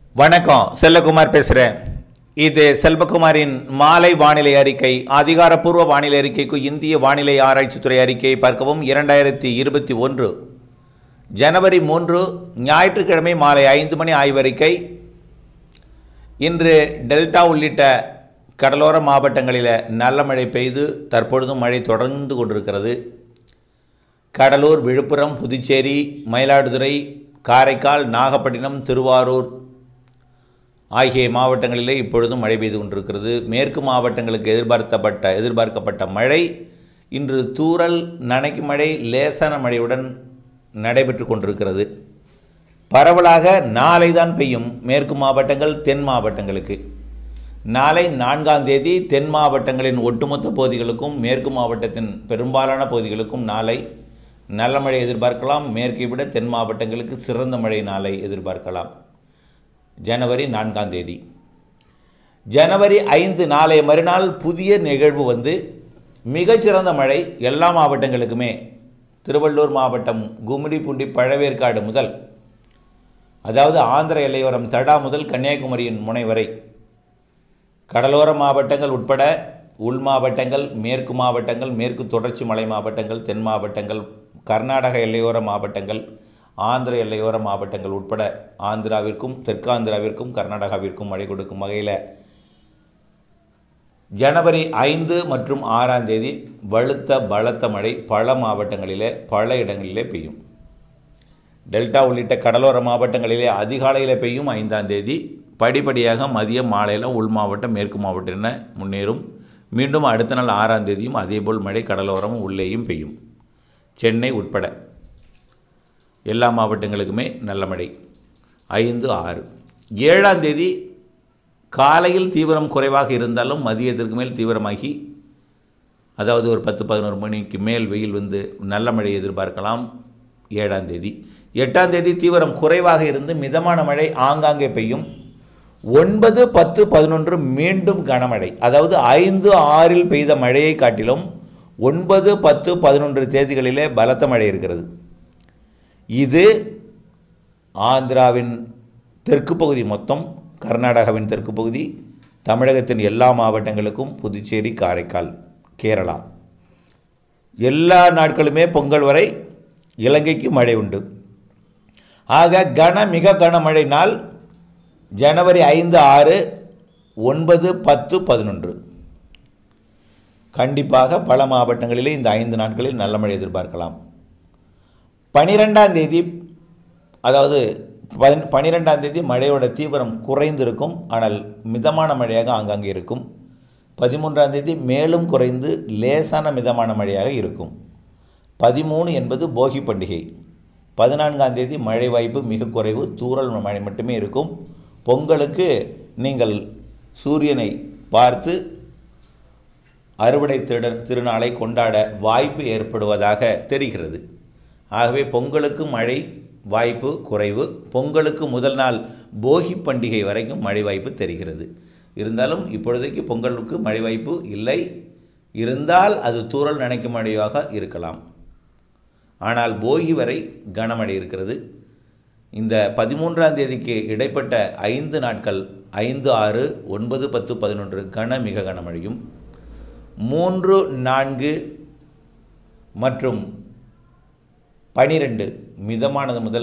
வணக்கம் செல்லகுமார் பேசுகிறேன் இது செல்வகுமாரின் மாலை வானிலை அறிக்கை அதிகாரப்பூர்வ வானிலை அறிக்கைக்கு இந்திய வானிலை ஆராய்ச்சித்துறை அறிக்கையை பார்க்கவும் இரண்டாயிரத்தி இருபத்தி ஒன்று ஜனவரி மூன்று ஞாயிற்றுக்கிழமை மாலை ஐந்து மணி ஆய்வறிக்கை இன்று டெல்டா உள்ளிட்ட கடலோர மாவட்டங்களில் நல்ல மழை பெய்து தற்பொழுதும் மழை தொடர்ந்து கொண்டிருக்கிறது கடலூர் விழுப்புரம் புதுச்சேரி மயிலாடுதுறை காரைக்கால் நாகப்பட்டினம் திருவாரூர் ஆகிய மாவட்டங்களிலே இப்பொழுதும் மழை பெய்து கொண்டிருக்கிறது மேற்கு மாவட்டங்களுக்கு எதிர்பார்த்தப்பட்ட எதிர்பார்க்கப்பட்ட மழை இன்று தூறல் நனைக்கு மழை லேசான மழையுடன் நடைபெற்று கொண்டிருக்கிறது பரவலாக நாளை தான் பெய்யும் மேற்கு மாவட்டங்கள் தென் மாவட்டங்களுக்கு நாளை நான்காம் தேதி தென் மாவட்டங்களின் ஒட்டுமொத்த பகுதிகளுக்கும் மேற்கு மாவட்டத்தின் பெரும்பாலான பகுதிகளுக்கும் நாளை நல்ல மழை எதிர்பார்க்கலாம் மேற்கை விட தென் மாவட்டங்களுக்கு சிறந்த மழை நாளை எதிர்பார்க்கலாம் ஜனவரி நான்காம் தேதி ஜனவரி ஐந்து நாளைய மறுநாள் புதிய நிகழ்வு வந்து மிகச்சிறந்த மழை எல்லா மாவட்டங்களுக்குமே திருவள்ளூர் மாவட்டம் கும்மிடிப்பூண்டி பழவேற்காடு முதல் அதாவது ஆந்திர எல்லையோரம் தடா முதல் கன்னியாகுமரியின் முனை வரை கடலோர மாவட்டங்கள் உட்பட உள் மாவட்டங்கள் மேற்கு மாவட்டங்கள் மேற்கு தொடர்ச்சி மலை மாவட்டங்கள் தென் மாவட்டங்கள் கர்நாடக எல்லையோர மாவட்டங்கள் ஆந்திர எல்லையோர மாவட்டங்கள் உட்பட ஆந்திராவிற்கும் தெற்காந்திராவிற்கும் கர்நாடகாவிற்கும் மழை கொடுக்கும் வகையில் ஜனவரி ஐந்து மற்றும் ஆறாம் தேதி வலுத்த பலத்த மழை பல மாவட்டங்களிலே பல இடங்களிலே பெய்யும் டெல்டா உள்ளிட்ட கடலோர மாவட்டங்களிலே அதிகாலையில் பெய்யும் ஐந்தாம் தேதி படிப்படியாக மதியம் மாலையில் உள் மாவட்டம் மேற்கு மாவட்டம் என முன்னேறும் மீண்டும் அடுத்த நாள் ஆறாம் தேதியும் அதேபோல் மழை கடலோரம் உள்ளேயும் பெய்யும் சென்னை உட்பட எல்லா மாவட்டங்களுக்குமே நல்ல மழை ஐந்து ஆறு ஏழாம் தேதி காலையில் தீவிரம் குறைவாக இருந்தாலும் மதியத்திற்கு மேல் தீவிரமாகி அதாவது ஒரு பத்து பதினோரு மணிக்கு மேல் வெயில் வந்து நல்ல மழை எதிர்பார்க்கலாம் ஏழாம் தேதி எட்டாம் தேதி தீவிரம் குறைவாக இருந்து மிதமான மழை ஆங்காங்கே பெய்யும் ஒன்பது பத்து பதினொன்று மீண்டும் கனமழை அதாவது ஐந்து ஆறில் பெய்த மழையை காட்டிலும் ஒன்பது பத்து பதினொன்று தேதிகளிலே பலத்த மழை இருக்கிறது இது ஆந்திராவின் தெற்கு பகுதி மொத்தம் கர்நாடகாவின் தெற்கு பகுதி தமிழகத்தின் எல்லா மாவட்டங்களுக்கும் புதுச்சேரி காரைக்கால் கேரளா எல்லா நாட்களுமே பொங்கல் வரை இலங்கைக்கு மழை உண்டு ஆக கன மிக கனமழை நாள் ஜனவரி ஐந்து ஆறு ஒன்பது பத்து பதினொன்று கண்டிப்பாக பல மாவட்டங்களிலே இந்த ஐந்து நாட்களில் நல்ல மழை எதிர்பார்க்கலாம் பனிரெண்டாம் தேதி அதாவது பன் பனிரெண்டாம் தேதி மழையோட தீவிரம் குறைந்திருக்கும் ஆனால் மிதமான மழையாக ஆங்காங்கே இருக்கும் பதிமூன்றாம் தேதி மேலும் குறைந்து லேசான மிதமான மழையாக இருக்கும் பதிமூணு என்பது போகி பண்டிகை பதினான்காம் தேதி மழை வாய்ப்பு மிக குறைவு தூறல் மழை மட்டுமே இருக்கும் பொங்கலுக்கு நீங்கள் சூரியனை பார்த்து அறுவடை திரு திருநாளை கொண்டாட வாய்ப்பு ஏற்படுவதாக தெரிகிறது ஆகவே பொங்கலுக்கு மழை வாய்ப்பு குறைவு பொங்கலுக்கு முதல் நாள் போகி பண்டிகை வரைக்கும் மழை வாய்ப்பு தெரிகிறது இருந்தாலும் இப்பொழுதைக்கு பொங்கலுக்கு மழை வாய்ப்பு இல்லை இருந்தால் அது தூறல் நினைக்கும் மழையாக இருக்கலாம் ஆனால் போகி வரை கனமழை இருக்கிறது இந்த பதிமூன்றாம் தேதிக்கு இடைப்பட்ட ஐந்து நாட்கள் ஐந்து ஆறு ஒன்பது பத்து பதினொன்று கன மிக கனமழையும் மூன்று நான்கு மற்றும் பனிரெண்டு மிதமானது முதல்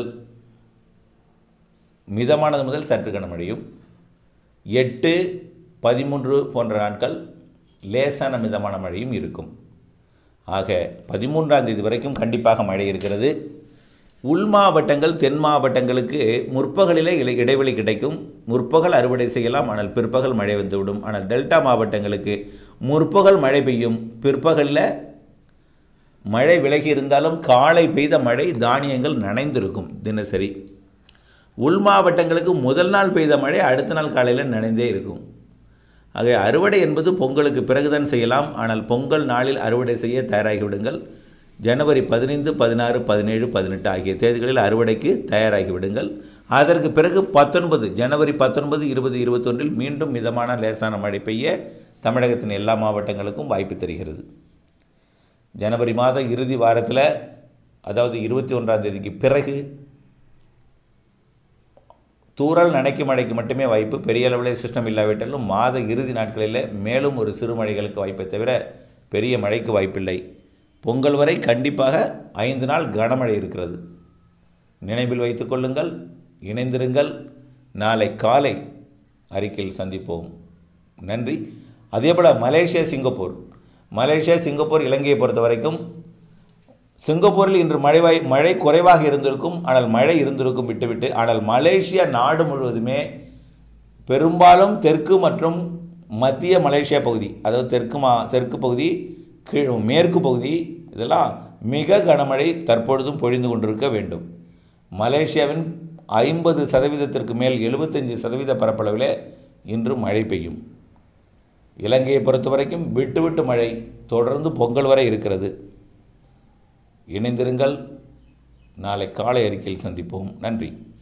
மிதமானது முதல் சற்று கனமழையும் எட்டு பதிமூன்று போன்ற நாட்கள் லேசான மிதமான மழையும் இருக்கும் ஆக பதிமூன்றாம் தேதி வரைக்கும் கண்டிப்பாக மழை இருக்கிறது உள் மாவட்டங்கள் தென் மாவட்டங்களுக்கு முற்பகலிலே இலை இடைவெளி கிடைக்கும் முற்பகல் அறுவடை செய்யலாம் ஆனால் பிற்பகல் மழை வந்துவிடும் ஆனால் டெல்டா மாவட்டங்களுக்கு முற்பகல் மழை பெய்யும் பிற்பகலில் மழை விலகி இருந்தாலும் காலை பெய்த மழை தானியங்கள் நனைந்திருக்கும் தினசரி உள் மாவட்டங்களுக்கு முதல் நாள் பெய்த மழை அடுத்த நாள் காலையில் நனைந்தே இருக்கும் ஆக அறுவடை என்பது பொங்கலுக்கு பிறகுதான் செய்யலாம் ஆனால் பொங்கல் நாளில் அறுவடை செய்ய தயாராகி விடுங்கள் ஜனவரி பதினைந்து பதினாறு பதினேழு பதினெட்டு ஆகிய தேதிகளில் அறுவடைக்கு தயாராகி விடுங்கள் அதற்கு பிறகு பத்தொன்பது ஜனவரி பத்தொன்பது இருபது இருபத்தொன்றில் மீண்டும் மிதமான லேசான மழை பெய்ய தமிழகத்தின் எல்லா மாவட்டங்களுக்கும் வாய்ப்பு தெரிகிறது ஜனவரி மாத இறுதி வாரத்தில் அதாவது இருபத்தி ஒன்றாம் தேதிக்கு பிறகு தூறல் நனைக்கும் மழைக்கு மட்டுமே வாய்ப்பு பெரிய அளவில் சிஸ்டம் இல்லாவிட்டாலும் மாத இறுதி நாட்களில் மேலும் ஒரு சிறு மழைகளுக்கு வாய்ப்பை தவிர பெரிய மழைக்கு வாய்ப்பில்லை பொங்கல் வரை கண்டிப்பாக ஐந்து நாள் கனமழை இருக்கிறது நினைவில் வைத்துக் கொள்ளுங்கள் இணைந்திருங்கள் நாளை காலை அறிக்கையில் சந்திப்போம் நன்றி அதேபோல் மலேசியா சிங்கப்பூர் மலேசியா சிங்கப்பூர் இலங்கையை பொறுத்த வரைக்கும் சிங்கப்பூரில் இன்று மழை வாய் மழை குறைவாக இருந்திருக்கும் ஆனால் மழை இருந்திருக்கும் விட்டுவிட்டு ஆனால் மலேசியா நாடு முழுவதுமே பெரும்பாலும் தெற்கு மற்றும் மத்திய மலேசியா பகுதி அதாவது தெற்கு மா தெற்கு பகுதி கீழ் மேற்கு பகுதி இதெல்லாம் மிக கனமழை தற்பொழுதும் பொழிந்து கொண்டிருக்க வேண்டும் மலேசியாவின் ஐம்பது சதவீதத்திற்கு மேல் எழுபத்தஞ்சு சதவீத பரப்பளவில் இன்று மழை பெய்யும் இலங்கையை பொறுத்த வரைக்கும் விட்டு விட்டு மழை தொடர்ந்து பொங்கல் வரை இருக்கிறது இணைந்திருங்கள் நாளை காலை அறிக்கையில் சந்திப்போம் நன்றி